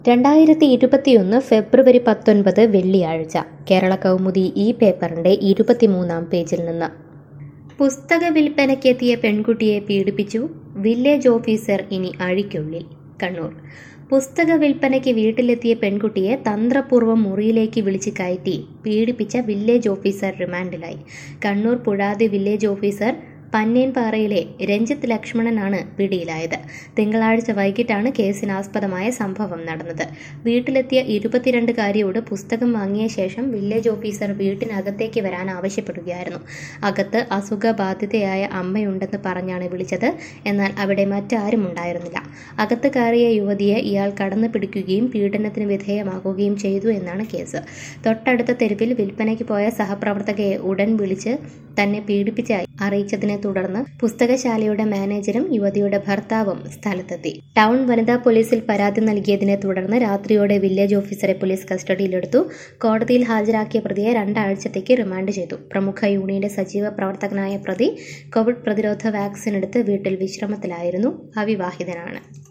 രണ്ടായിരത്തി ഇരുപത്തിയൊന്ന് ഫെബ്രുവരി പത്തൊൻപത് വെള്ളിയാഴ്ച കേരള കൗമുദി ഈ പേപ്പറിന്റെ ഇരുപത്തിമൂന്നാം പേജിൽ നിന്ന് പുസ്തക വിൽപ്പനയ്ക്കെത്തിയ പെൺകുട്ടിയെ പീഡിപ്പിച്ചു വില്ലേജ് ഓഫീസർ ഇനി അഴിക്കുള്ളിൽ കണ്ണൂർ പുസ്തക വിൽപ്പനയ്ക്ക് വീട്ടിലെത്തിയ പെൺകുട്ടിയെ തന്ത്രപൂർവ്വം മുറിയിലേക്ക് വിളിച്ച് കയറ്റി പീഡിപ്പിച്ച വില്ലേജ് ഓഫീസർ റിമാൻഡിലായി കണ്ണൂർ പുഴാതി വില്ലേജ് ഓഫീസർ പന്നേൻപാറയിലെ രഞ്ജിത്ത് ലക്ഷ്മണനാണ് പിടിയിലായത് തിങ്കളാഴ്ച വൈകിട്ടാണ് കേസിനാസ്പദമായ സംഭവം നടന്നത് വീട്ടിലെത്തിയ ഇരുപത്തിരണ്ടുകാരിയോട് പുസ്തകം വാങ്ങിയ ശേഷം വില്ലേജ് ഓഫീസർ വീട്ടിനകത്തേക്ക് വരാൻ ആവശ്യപ്പെടുകയായിരുന്നു അകത്ത് അസുഖബാധിതയായ അമ്മയുണ്ടെന്ന് പറഞ്ഞാണ് വിളിച്ചത് എന്നാൽ അവിടെ മറ്റാരും ഉണ്ടായിരുന്നില്ല അകത്ത് കയറിയ യുവതിയെ ഇയാൾ കടന്നു പിടിക്കുകയും പീഡനത്തിന് വിധേയമാക്കുകയും ചെയ്തു എന്നാണ് കേസ് തൊട്ടടുത്ത തെരുവിൽ വിൽപ്പനയ്ക്ക് പോയ സഹപ്രവർത്തകയെ ഉടൻ വിളിച്ച് തന്നെ പീഡിപ്പിച്ചായി അറിയിച്ചതിനെ തുടർന്ന് പുസ്തകശാലയുടെ മാനേജരും യുവതിയുടെ ഭർത്താവും സ്ഥലത്തെത്തി ടൗൺ വനിതാ പോലീസിൽ പരാതി നൽകിയതിനെ തുടർന്ന് രാത്രിയോടെ വില്ലേജ് ഓഫീസറെ പോലീസ് കസ്റ്റഡിയിലെടുത്തു കോടതിയിൽ ഹാജരാക്കിയ പ്രതിയെ രണ്ടാഴ്ചത്തേക്ക് റിമാൻഡ് ചെയ്തു പ്രമുഖ യൂണിയന്റെ സജീവ പ്രവർത്തകനായ പ്രതി കോവിഡ് പ്രതിരോധ വാക്സിൻ എടുത്ത് വീട്ടിൽ വിശ്രമത്തിലായിരുന്നു അവിവാഹിതനാണ്